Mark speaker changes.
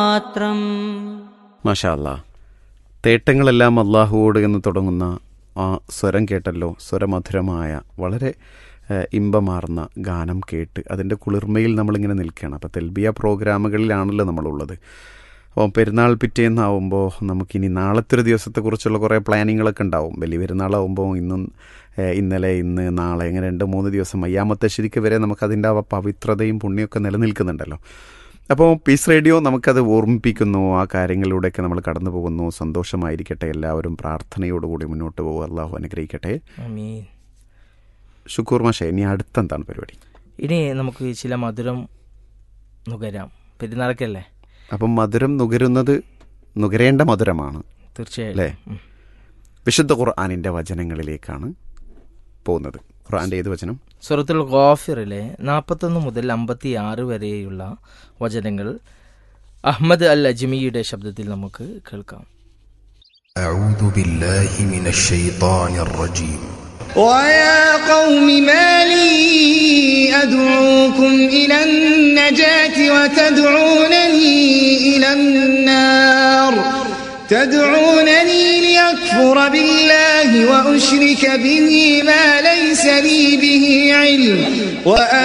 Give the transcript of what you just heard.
Speaker 1: മാത്രം
Speaker 2: മാഷാ അല്ലാ തേട്ടങ്ങളെല്ലാം അള്ളാഹുവോട് എന്ന് തുടങ്ങുന്ന ആ സ്വരം കേട്ടല്ലോ സ്വരമധുരമായ വളരെ ഏഹ്, ഇമ്പമാർന്ന ഗാനം കേട്ട് അതിൻ്റെ കുളിർമയിൽ നമ്മളിങ്ങനെ നിൽക്കുകയാണ് അപ്പോൾ തെൽബിയ പ്രോഗ്രാമുകളിലാണല്ലോ നമ്മളുള്ളത് അപ്പോൾ പെരുന്നാൾ പിറ്റേന്നാവുമ്പോൾ നമുക്കിനി നാളത്തെ ഒരു ദിവസത്തെക്കുറിച്ചുള്ള കുറേ പ്ലാനിങ്ങളൊക്കെ ഉണ്ടാവും വലിയ പെരുന്നാളാവുമ്പോൾ ഇന്നും ഏഹ്, ഇന്നലെ ഇന്ന് നാളെ ഇങ്ങനെ രണ്ട് മൂന്ന് ദിവസം അയ്യാമത്തെ ശരിക്ക് വരെ നമുക്കതിൻ്റെ ആ പവിത്രതയും പുണ്യമൊക്കെ നിലനിൽക്കുന്നുണ്ടല്ലോ അപ്പോൾ പീസ് റേഡിയോ നമുക്കത് ഓർമ്മിപ്പിക്കുന്നു ആ കാര്യങ്ങളിലൂടെയൊക്കെ നമ്മൾ കടന്നു പോകുന്നു സന്തോഷമായിരിക്കട്ടെ എല്ലാവരും പ്രാർത്ഥനയോടുകൂടി മുന്നോട്ട് പോകുക അള്ളാഹു അനുഗ്രഹിക്കട്ടെ
Speaker 3: ആമീൻ
Speaker 2: ഷുക്കൂർ മാഷേ ഇനി അടുത്ത എന്താണ് പരിപാടി
Speaker 3: ഇനി നമുക്ക് ചില മധുരം നുകരാം പെരുന്നാൾക്കല്ലേ
Speaker 2: അപ്പം മധുരം നുകരുന്നത് നുകരേണ്ട മധുരമാണ് അല്ലേ?
Speaker 3: തീർച്ചയായും ഉം.
Speaker 2: വിശുദ്ധ ഖുർആാനിൻ്റെ വചനങ്ങളിലേക്കാണ് പോകുന്നത് ഖുർആാൻ്റെ ഏത് വചനം
Speaker 3: സൂറത്തുൽ ഗോഫിറിലെ നാൽപ്പത്തൊന്ന് മുതൽ അമ്പത്തി ആറ് വരെയുള്ള വചനങ്ങൾ അഹമ്മദ് അൽ അജ്മിയുടെ ശബ്ദത്തിൽ നമുക്ക് കേൾക്കാം
Speaker 4: أعوذ بالله من الشيطان الرجيم
Speaker 5: ويا قوم ما لي أدعوكم إلى النجاة وتدعونني إلى النار تدعونني ليكفر بالله وأشرك به ما ليس لي به علم وأ